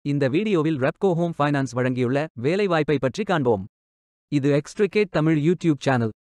இந்த வீடியோவில் Repco home finance வழங்கியுள்ள வேலைவாய்ப்பை பற்றி காண்போம் இது extricate Tamil YouTube channel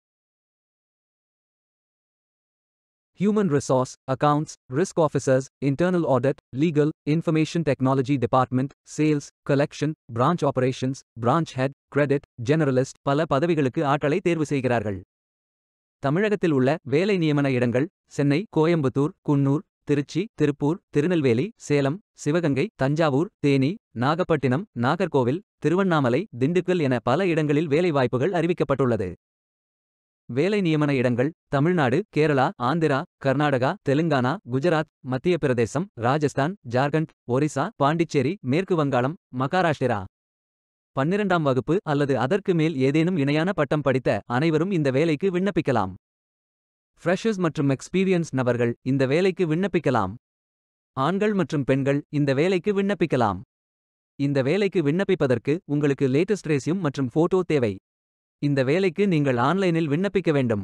human resource accounts risk officers internal audit legal information technology department sales collection branch operations branch head credit generalist பல பதவிகளுக்கு ஆட்களை தேர்வு செய்கிறார்கள் தமிழகத்தில் உள்ள வேலை நியமன இடங்கள் சென்னை கோயம்புத்தூர் குன்னூர் திருச்சி திருப்பூர் திருநெல்வேலி சேலம் சிவகங்கை தஞ்சாவூர் தேனி நாகப்பட்டினம் நாகர்கோவில் திருவண்ணாமலை திண்டுக்கல் என பல இடங்களில் வேலைவாய்ப்புகள் அறிவிக்கப்பட்டுள்ளது வேலை நியமன இடங்கள் தமிழ்நாடு கேரளா ஆந்திரா கர்நாடகா தெலுங்கானா குஜராத் மத்திய பிரதேசம் ராஜஸ்தான் ஜார்க்கண்ட் ஒரிசா பாண்டிச்சேரி மேற்கு வங்காளம் மகாராஷ்டிரா பன்னிரண்டாம் வகுப்பு அல்லது அதற்கு மேல் ஏதேனும் இணையான பட்டம் படித்த அனைவரும் இந்த வேலைக்கு விண்ணப்பிக்கலாம் ஃப்ரெஷர்ஸ் மற்றும் எக்ஸ்பீரியன்ஸ் நபர்கள் இந்த வேலைக்கு விண்ணப்பிக்கலாம் ஆண்கள் மற்றும் பெண்கள் இந்த வேலைக்கு விண்ணப்பிக்கலாம் இந்த வேலைக்கு விண்ணப்பிப்பதற்கு உங்களுக்கு லேட்டஸ்ட் ரேசியும் மற்றும் போட்டோ தேவை இந்த வேலைக்கு நீங்கள் ஆன்லைனில் விண்ணப்பிக்க வேண்டும்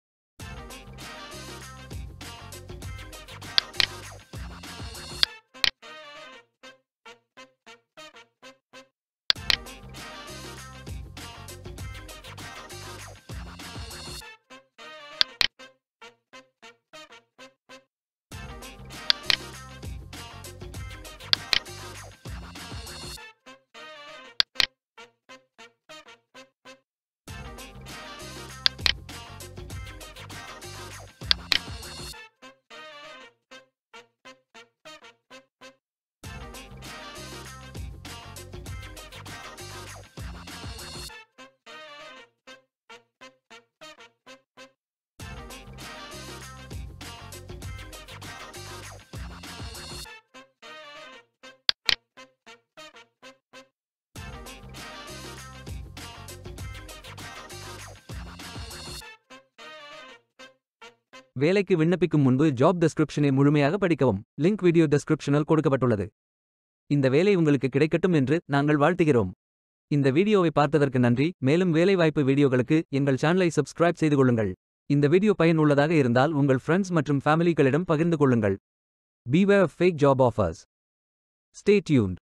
வேலைக்கு விண்ணப்பிக்கும் முன்பு ஜாப் டெஸ்கிரிப்ஷனை முழுமையாக படிக்கவும் லிங்க் வீடியோ டெஸ்கிரிப்ஷனில் கொடுக்கப்பட்டுள்ளது இந்த வேலை உங்களுக்கு கிடைக்கட்டும் என்று நாங்கள் வாழ்த்துகிறோம் இந்த வீடியோவை பார்த்ததற்கு நன்றி மேலும் வேலைவாய்ப்பு வீடியோகளுக்கு எங்கள் சேனலை சப்ஸ்கிரைப் செய்து கொள்ளுங்கள் இந்த வீடியோ பயனுள்ளதாக இருந்தால் உங்கள் ஃப்ரெண்ட்ஸ் மற்றும் ஃபேமிலிகளிடம் பகிர்ந்து கொள்ளுங்கள் beware fake job offers stay tuned